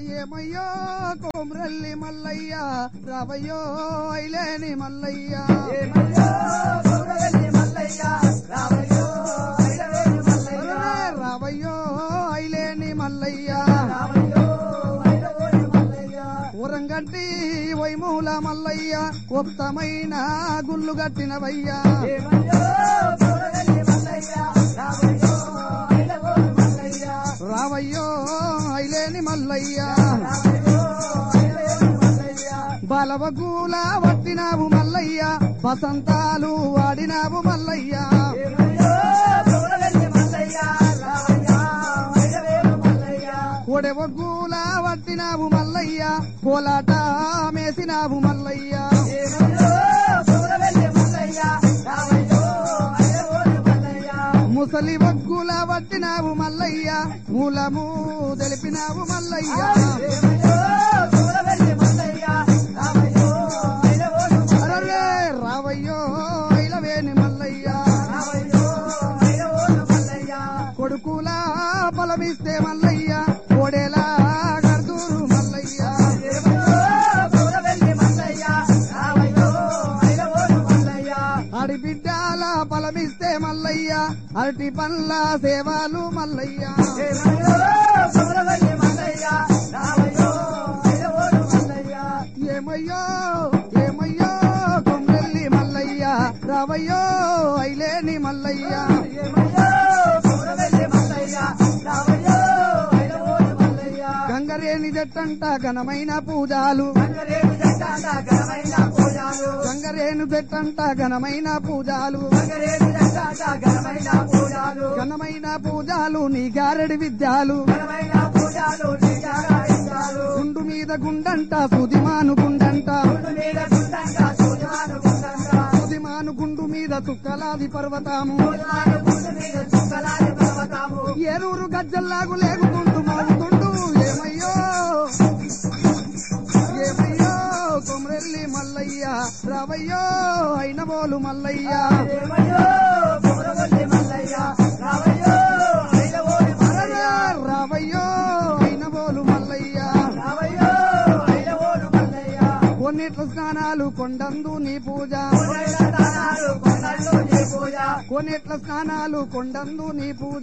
ఏమయ్యో కోమరల్లి మల్లయ్య రావయ్యో ఐలేని మల్లయ్య అరే రావయ్యో ఐలేని మల్లయ్య ఊరంగట్టి వైమూల మల్లయ్య ఉత్తమైన గుళ్ళు కట్టినవయ్యా రావయ్యో ఐలేని మల్లయ్య బలవగూల వట్టినావు మల్లయ్య వసంతాలు వాడినావు మల్లయ్య కొడవగూల వట్టినావు మల్లయ్య కోలాట మేసినావు మల్లయ్య ముసలి వగ్గుల వట్టినావు మల్లయ్య మూలము తెలిపినావు మల్లయ్య అరరే రావయ్యో ఐలవేని మల్లయ్య కొడుకులా బలమిస్తే మల్లయ్య కోడేలా గర్దూరు మల్లయ్య ఆడిబిడ్డాల బలమిస్తే మల్లయ్య అరటి పండ్ల సేవాలు మల్లయ్య ఏమయ్యో ఏమయ్యో కొమ్రెల్లి మల్లయ్య రావయ్యో ఐలేని మల్లయ్య గంగరేని జట్టంట ఘనమైన పూజాలు గంగరేను జట్టంట ఘనమైన పూజాలు ఘనమైన పూజాలు నీ గారెడి విద్యాలు గుండు మీద గుండంట సుదిమాను గుండంట సుదిమాను గుండు మీద తుక్కలాది పర్వతాము ఏరూరు గజ్జల్లాగు లేగుతుండు మోగుతుండు ఏమయ్యో ఏమయ్యో కొమరెల్లి మల్లయ్య రావయ్యో అయినబోలు మల్లయ్య అరరా, రావయ్యో అయినబోలు మల్లయ్య కొన్నిట్ల స్నానాలు కొండందు నీ పూజ కొన్నిట్ల స్నానాలు కొండందు నీ పూజ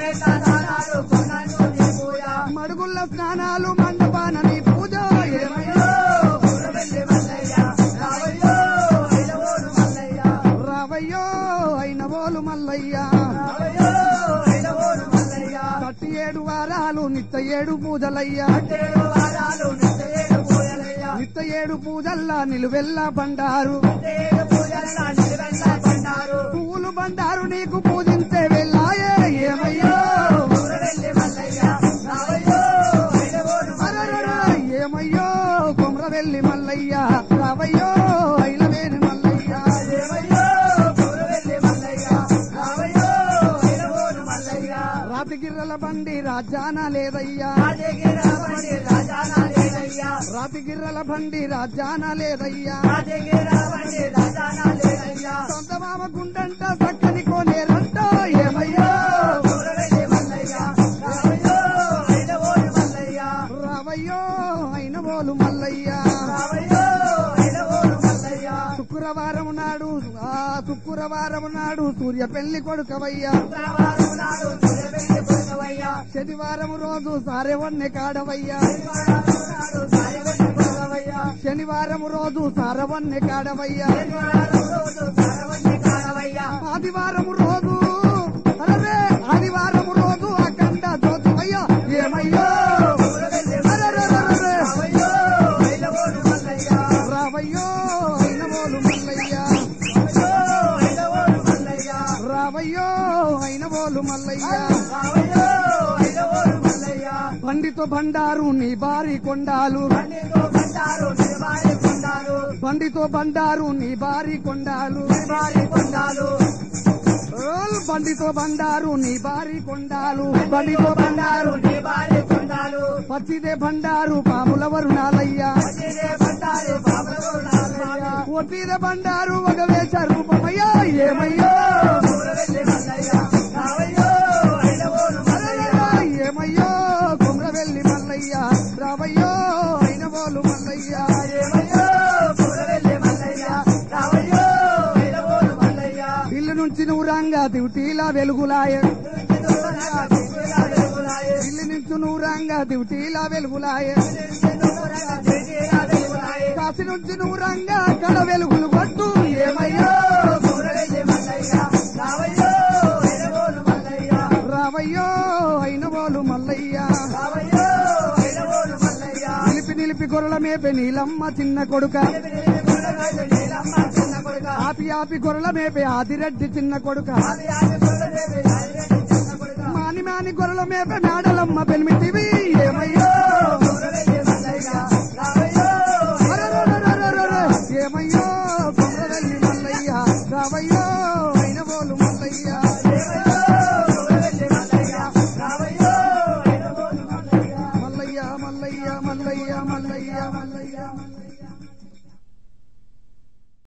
మడుగుల్ల స్నానాలు మండపాన నీ పూజ ఏమయ్యో రావయ్యో అయినబోలు మల్లయ్య కట్టి ఏడు వారాలు నిత్య ఏడు పూజలయ్యా నిత్య ఏడు పూజల్లా నిలువెల్లా బండారు పువ్వులు బండారు నీకు పూజించే వెళ్ళాయే ఏమయ్యో అరరర, ఏమయ్యో కొమరవెల్లి మల్లయ్య రావయ్యో ఐలవేని మల్లయ్య రాతిగిర్రల బండి రాజాన లేదయ్యా రాతిగిర్రల బండి రాజాన లేదయ్యా సొంత మామ గుండంట చక్కని కోనేరంట ఏమయ్యో రావయ్యో అయిన బోలు మల్లయ్య శుక్రవారం నాడు ఆ శుక్రవారం నాడు సూర్య పెళ్లి కొడుకవయ్యా శనివారం రోజు సారెవన్నె కాడవయ్యా శనివారం రోజు సారవన్నె కాడవయ్యా ఆదివారం రోజు అరే ఆదివారం రోజు అఖండ జ్యోతివయ్యా ఏమయ్యో అరెరెరెరెరె. రావయ్యో అయినవోలు మల్లయ్య రావయ్యో అయినవోలు మల్లయ్య బండితో బండారు నీ బారి కొండాలు బండితో బండారు నీ బారి కొండాలు ఓల్ బండితో బండారు నీ బారి కొండాలు బండితో బండారు పచ్చిదే బండారు పాముల వరుణాలయ్యా ఒట్టిదే బండారు ఒక వేష రూపమయ్యా ఏమయ్యో అరెరెరె, ఏమయ్యో కుమ్రవెల్లి మల్లయ్య రావయ్యో దివిటీలా వెలుగులాయ ఇల్లు నుంచి నూరంగా దివిటీలా వెలుగులాయ కాసి నుంచి నూరంగా కళ వెలుగులు కొట్టు ఏమయ్యో రావయ్యో అయిన వాళ్ళు మల్లయ్య నిలిపి నిలిపి గొర్రెల మేపే నీలమ్మ చిన్న కొడుక ఆపి ఆపి గొర్రెల మేపే ఆదిరెడ్డి చిన్న కొడుక మాని మాని గొర్రెల మేపే మేడలమ్మ పెనిమిటివి ఏమయ్యో అరెరెరెరెరెరె, ఏమయ్యో కొమరవెల్లి మల్లయ్య రావయ్యో అయిన వాళ్ళు మల్లయ్య మల్లయ్య మల్లయ్య మల్లయ్య మల్లయ్య మల్లయ్య మల్లయ్య